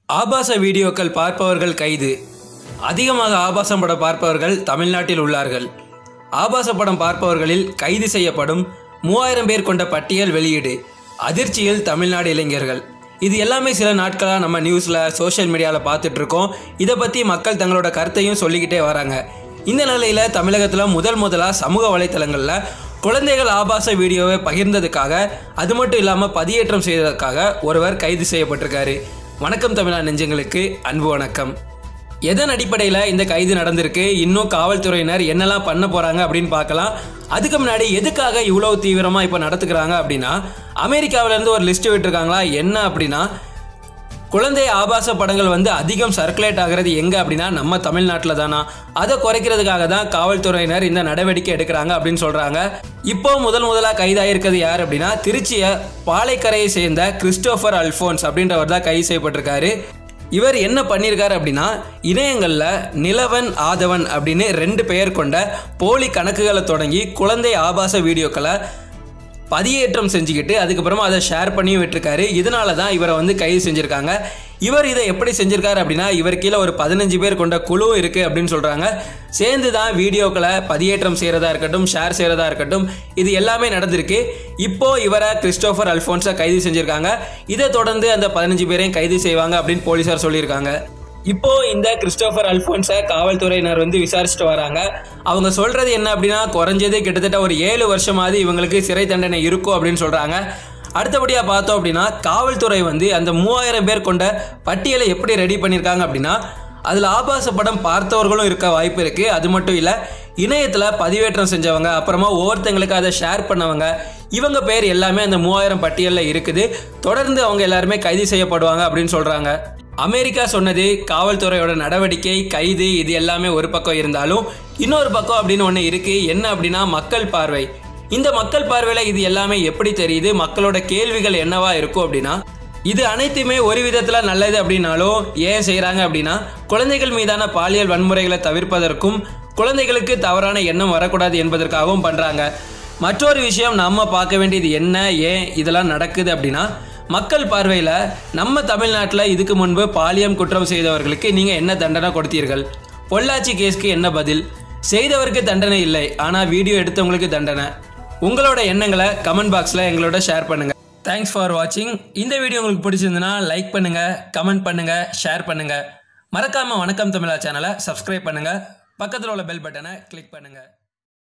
ஆபாச வீடியோக்கள் பார்ப்பவர்கள் கைது அதிகமாக ஆபாசம் படம் பார்ப்பவர்கள் தமிழ்நாட்டில் உள்ளார்கள் ஆபாச படம் பார்ப்பவர்களில் கைது செய்யப்படும் மூவாயிரம் பேர் கொண்ட பட்டியல் வெளியீடு அதிர்ச்சியில் தமிழ்நாடு இளைஞர்கள் இது எல்லாமே சில நாட்களாக நம்ம நியூஸில் சோஷியல் மீடியாவில் பார்த்துட்டு இருக்கோம் இதை பற்றி மக்கள் தங்களோட கருத்தையும் சொல்லிக்கிட்டே வராங்க இந்த நிலையில் தமிழகத்தில் முதல் முதலாக சமூக வலைத்தளங்களில் குழந்தைகள் ஆபாச வீடியோவை பகிர்ந்ததுக்காக அது மட்டும் இல்லாமல் பதியேற்றம் செய்ததற்காக ஒருவர் கைது செய்யப்பட்டிருக்காரு வணக்கம் தமிழா நெஞ்சங்களுக்கு அன்பு வணக்கம் எதன் அடிப்படையில் இந்த கைது நடந்திருக்கு இன்னும் காவல்துறையினர் என்னெல்லாம் பண்ண போகிறாங்க அப்படின்னு பார்க்கலாம் அதுக்கு முன்னாடி எதுக்காக இவ்வளோ தீவிரமாக இப்போ நடத்துக்கிறாங்க அப்படின்னா அமெரிக்காவிலேருந்து ஒரு லிஸ்ட் விட்டுருக்காங்களா என்ன அப்படின்னா குழந்தை ஆபாச படங்கள் வந்து அதிகம் சர்க்குலேட் ஆகிறது எங்கே அப்படின்னா நம்ம தமிழ்நாட்டில் தானா அதை குறைக்கிறதுக்காக தான் காவல்துறையினர் இந்த நடவடிக்கை எடுக்கிறாங்க அப்படின்னு சொல்கிறாங்க இப்போ முதல் முதலாக கைதாகிருக்கிறது யார் அப்படின்னா திருச்சியை பாலைக்கரையை சேர்ந்த கிறிஸ்டோஃபர் அல்ஃபோன்ஸ் அப்படின்றவர் தான் கைது செய்யப்பட்டிருக்காரு இவர் என்ன பண்ணியிருக்காரு அப்படின்னா இணையங்களில் நிலவன் ஆதவன் அப்படின்னு ரெண்டு பெயர் கொண்ட போலி கணக்குகளை தொடங்கி குழந்தை ஆபாச வீடியோக்களை பதியேற்றம் செஞ்சுக்கிட்டு அதுக்கப்புறமா அதை ஷேர் பண்ணியும் விட்டுருக்காரு இதனால தான் இவரை வந்து கைது செஞ்சுருக்காங்க இவர் இதை எப்படி செஞ்சிருக்காரு அப்படின்னா இவர் கீழே ஒரு பதினஞ்சு பேர் கொண்ட குழு இருக்குது அப்படின்னு சொல்கிறாங்க சேர்ந்து தான் வீடியோக்களை பதியேற்றம் செய்கிறதா இருக்கட்டும் ஷேர் செய்கிறதா இருக்கட்டும் இது எல்லாமே நடந்திருக்கு இப்போ இவரை கிறிஸ்டோஃபர் அல்ஃபோன்ஸை கைது செஞ்சுருக்காங்க இதை தொடர்ந்து அந்த பதினஞ்சு பேரையும் கைது செய்வாங்க அப்படின்னு போலீஸார் சொல்லியிருக்காங்க இப்போ இந்த கிறிஸ்டோபர் அல்ஃபோன்ஸை காவல்துறையினர் வந்து விசாரிச்சுட்டு வராங்க அவங்க சொல்றது என்ன அப்படின்னா குறைஞ்சது கிட்டத்தட்ட ஒரு ஏழு வருஷமாவது இவங்களுக்கு சிறை தண்டனை இருக்கும் அப்படின்னு சொல்றாங்க அடுத்தபடியாக பார்த்தோம் அப்படின்னா காவல்துறை வந்து அந்த மூவாயிரம் பேர் கொண்ட பட்டியலை எப்படி ரெடி பண்ணியிருக்காங்க அப்படின்னா அதில் ஆபாச படம் பார்த்தவர்களும் இருக்க வாய்ப்பு இருக்குது அது மட்டும் இல்லை இணையத்தில் பதிவேற்றம் செஞ்சவங்க அப்புறமா ஒவ்வொருத்தங்களுக்கு அதை ஷேர் பண்ணவங்க இவங்க பேர் எல்லாமே அந்த மூவாயிரம் பட்டியலில் இருக்குது தொடர்ந்து அவங்க எல்லாருமே கைது செய்யப்படுவாங்க அப்படின்னு சொல்கிறாங்க அமெரிக்கா சொன்னது காவல்துறையோட நடவடிக்கை கைது இது எல்லாமே ஒரு பக்கம் இருந்தாலும் இன்னொரு பக்கம் அப்படின்னு ஒன்று இருக்குது என்ன அப்படின்னா மக்கள் பார்வை இந்த மக்கள் பார்வையில் இது எல்லாமே எப்படி தெரியுது மக்களோட கேள்விகள் என்னவா இருக்கும் அப்படின்னா இது அனைத்துமே ஒரு விதத்தில் நல்லது அப்படின்னாலும் ஏன் செய்கிறாங்க அப்படின்னா குழந்தைகள் மீதான பாலியல் வன்முறைகளை தவிர்ப்பதற்கும் குழந்தைகளுக்கு தவறான எண்ணம் வரக்கூடாது என்பதற்காகவும் பண்ணுறாங்க மற்றொரு விஷயம் நம்ம பார்க்க வேண்டியது என்ன ஏன் இதெல்லாம் நடக்குது அப்படின்னா மக்கள் பார்வையில் நம்ம தமிழ்நாட்டில் இதுக்கு முன்பு பாலியம் குற்றம் செய்தவர்களுக்கு நீங்கள் என்ன தண்டனை கொடுத்தீர்கள் பொள்ளாச்சி கேஸ்க்கு என்ன பதில் செய்தவருக்கு தண்டனை இல்லை ஆனால் வீடியோ எடுத்தவங்களுக்கு தண்டனை உங்களோட எண்ணங்களை கமெண்ட் பாக்ஸில் எங்களோட ஷேர் பண்ணுங்கள் தேங்க்ஸ் ஃபார் வாட்சிங் இந்த வீடியோ உங்களுக்கு பிடிச்சிருந்துன்னா லைக் பண்ணுங்கள் கமெண்ட் பண்ணுங்கள் ஷேர் பண்ணுங்கள் மறக்காமல் வணக்கம் தமிழா சேனலை சப்ஸ்கிரைப் பண்ணுங்கள் பக்கத்தில் உள்ள பெல் பட்டனை கிளிக் பண்ணுங்கள்